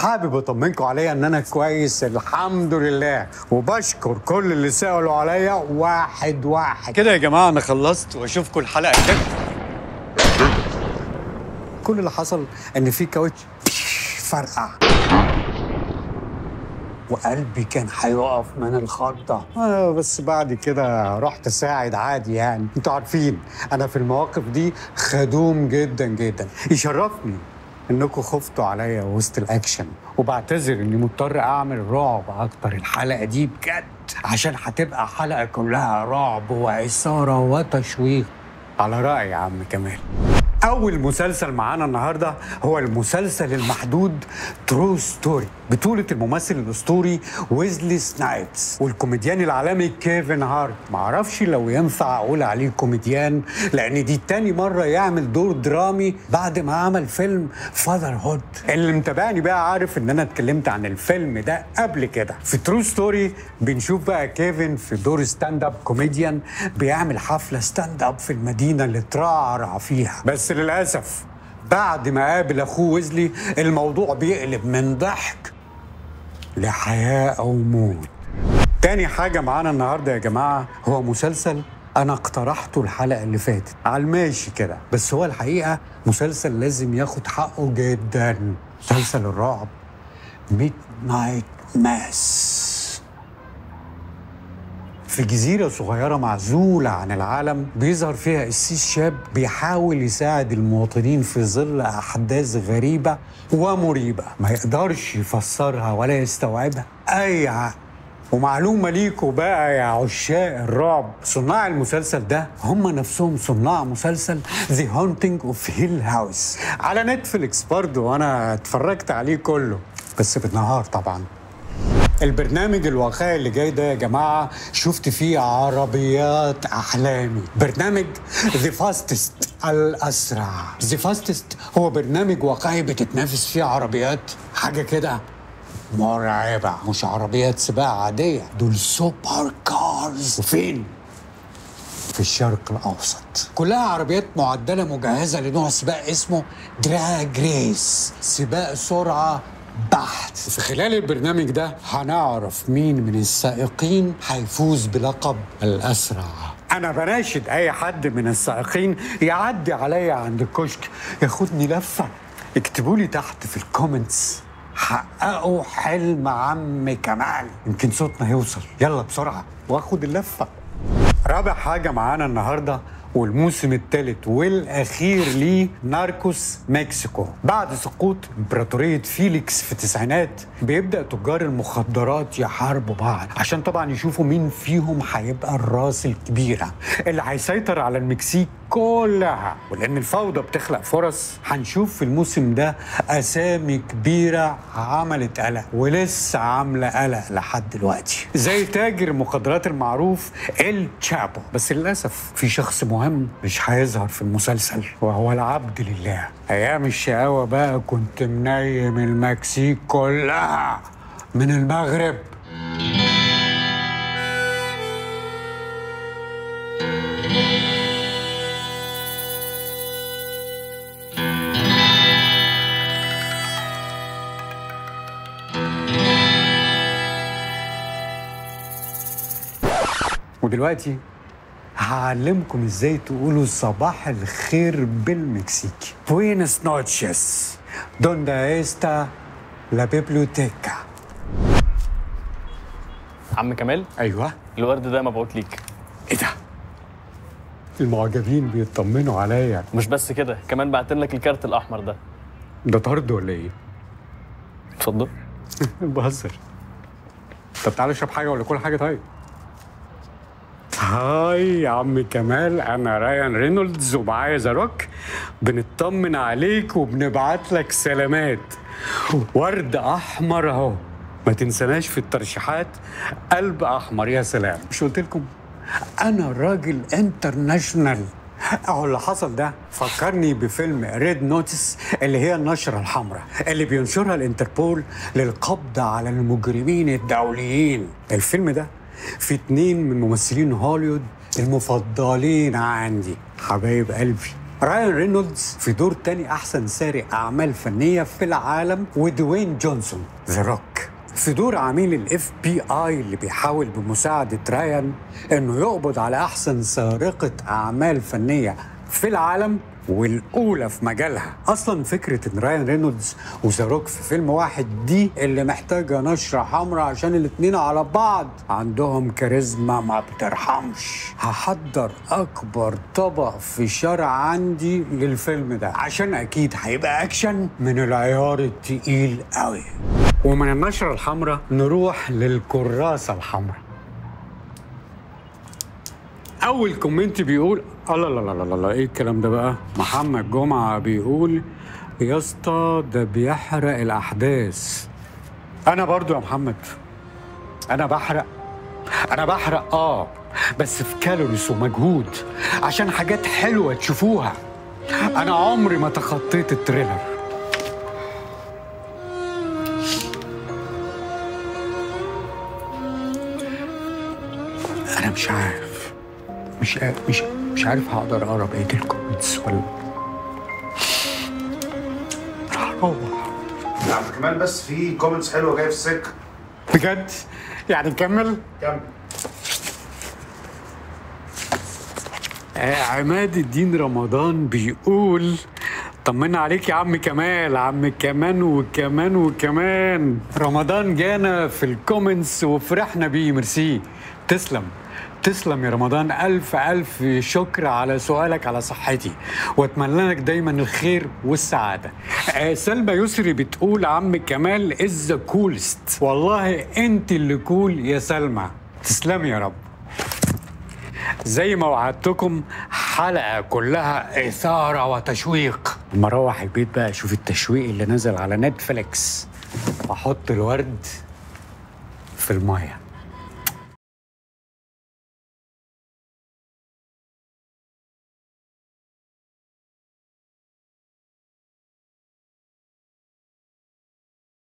حابب اطمنكم عليا ان انا كويس الحمد لله وبشكر كل اللي سالوا عليا واحد واحد كده يا جماعه انا خلصت واشوفكم الحلقه الجايه كل اللي حصل ان في كاوتش فرقع وقلبي كان هيقف من الخضة آه بس بعد كده رحت اساعد عادي يعني انتوا عارفين انا في المواقف دي خدوم جدا جدا يشرفني انكم خفتوا عليا وسط الاكشن وبعتذر اني مضطر اعمل رعب اكتر الحلقه دي بجد عشان هتبقى حلقه كلها رعب واثاره وتشويق على راي يا عم كمال أول مسلسل معانا النهاردة هو المسلسل المحدود ترو ستوري بطولة الممثل الأسطوري ويزلي سنايبس والكوميديان العالمي كيفن هارت معرفش لو ينفع أقول عليه كوميديان لأن دي تاني مرة يعمل دور درامي بعد ما عمل فيلم فاذر هود اللي متابعني بقى عارف إن أنا اتكلمت عن الفيلم ده قبل كده في ترو ستوري بنشوف بقى كيفن في دور ستاند اب كوميديان بيعمل حفلة ستاند اب في المدينة اللي اترعرع فيها بس للأسف بعد ما قابل أخوه ويزلي الموضوع بيقلب من ضحك لحياة أو موت تاني حاجة معانا النهاردة يا جماعة هو مسلسل أنا اقترحته الحلقة اللي فاتت على الماشي كده بس هو الحقيقة مسلسل لازم ياخد حقه جدا مسلسل الرعب ميد نايت ماس في جزيرة صغيرة معزولة عن العالم بيظهر فيها قسيس شاب بيحاول يساعد المواطنين في ظل أحداث غريبة ومريبة ما يقدرش يفسرها ولا يستوعبها أي عقل ومعلومة ليكوا بقى يا عشاق الرعب صناع المسلسل ده هم نفسهم صناع مسلسل The Haunting of Hill House على نتفليكس برضه وأنا اتفرجت عليه كله بس بالنهار طبعا البرنامج الواقعي اللي جاي ده يا جماعة شفت فيه عربيات أحلامي برنامج ذا فاستست الأسرع ذا فاستست هو برنامج واقعي بتتنافس فيه عربيات حاجة كده مرعبة مش عربيات سباق عادية دول سوبر كارز وفين؟ في الشرق الأوسط كلها عربيات معدلة مجهزة لنوع سباق اسمه دراج ريس سباق سرعة بحت في خلال البرنامج ده هنعرف مين من السائقين هيفوز بلقب الأسرع أنا بناشد أي حد من السائقين يعدي عليا عند الكشك ياخدني لفة اكتبوا لي تحت في الكومنتس حققوا حلم عم كمال يمكن صوتنا يوصل يلا بسرعة واخد اللفة رابع حاجة معانا النهاردة والموسم الثالث والاخير ليه ناركوس مكسيكو بعد سقوط امبراطوريه فيليكس في التسعينات بيبدا تجار المخدرات يحاربوا بعض عشان طبعا يشوفوا مين فيهم هيبقى الراس الكبيره اللي هيسيطر على المكسيك كلها ولان الفوضى بتخلق فرص هنشوف في الموسم ده اسامي كبيره عملت قلق ولسه عامله قلق لحد دلوقتي زي تاجر المخدرات المعروف ال تشابو بس للاسف في شخص مهم مش هيظهر في المسلسل وهو العبد لله ايام الشقاوه بقى كنت منيم المكسيك كلها من المغرب ودلوقتي هعلمكم ازاي تقولوا صباح الخير بالمكسيكي بوينس نوتشيس دوندا استا لا بيبليوتيكا عم كمال ايوه الورد ده مبعوت ليك ايه ده المعجبين بيطمنوا عليا مش بس كده كمان بعتن لك الكارت الاحمر ده ده طرد ولا ايه اتفضل بهزر طب تعالى اشرب حاجه ولا كل حاجه طيب هاي يا عم كمال انا رايان رينولدز ومعايا ذا روك بنطمن عليك وبنبعت لك سلامات ورد احمر اهو ما تنسناش في الترشيحات قلب احمر يا سلام مش قلت لكم انا راجل انترناشونال اهو اللي حصل ده فكرني بفيلم ريد نوتس اللي هي النشرة الحمراء اللي بينشرها الانتربول للقبض على المجرمين الدوليين الفيلم ده في اتنين من ممثلين هوليوود المفضلين عندي حبايب قلبي رايان رينولدز في دور تاني احسن سارق اعمال فنيه في العالم ودوين جونسون ذا روك في دور عميل الاف بي اي اللي بيحاول بمساعده رايان انه يقبض على احسن سارقه اعمال فنيه في العالم والاولى في مجالها اصلا فكره ان رايان رينولدز وذا روك في فيلم واحد دي اللي محتاجه نشره حمراء عشان الاتنين على بعض عندهم كاريزما ما بترحمش هحضر اكبر طبق في شارع عندي للفيلم ده عشان اكيد هيبقى اكشن من العيار التقيل قوي ومن النشره الحمراء نروح للكراسه الحمراء اول كومنت بيقول الله لا لا لا لا ايه الكلام ده بقى محمد جمعه بيقول يا اسطى ده بيحرق الاحداث انا برضو يا محمد انا بحرق انا بحرق اه بس في كالوريز ومجهود عشان حاجات حلوه تشوفوها انا عمري ما تخطيت التريلر انا مش عارف مش عارف مش مش عارف هقدر اقرا بقيه الكومنتس ولا هروح يا عم كمان بس في كومنتس حلوه جايه في السكه بجد يعني نكمل كمل آه عماد الدين رمضان بيقول طمنا عليك يا عم كمال عم كمان وكمان وكمان رمضان جانا في الكومنتس وفرحنا بيه ميرسي تسلم تسلم يا رمضان ألف ألف شكر على سؤالك على صحتي وأتمنى لك دايما الخير والسعادة آه سلمى يسري بتقول عم كمال از ذا كولست والله أنت اللي كول يا سلمى تسلمي يا رب زي ما وعدتكم حلقة كلها إثارة وتشويق لما أروح البيت بقى أشوف التشويق اللي نزل على نتفليكس وأحط الورد في المية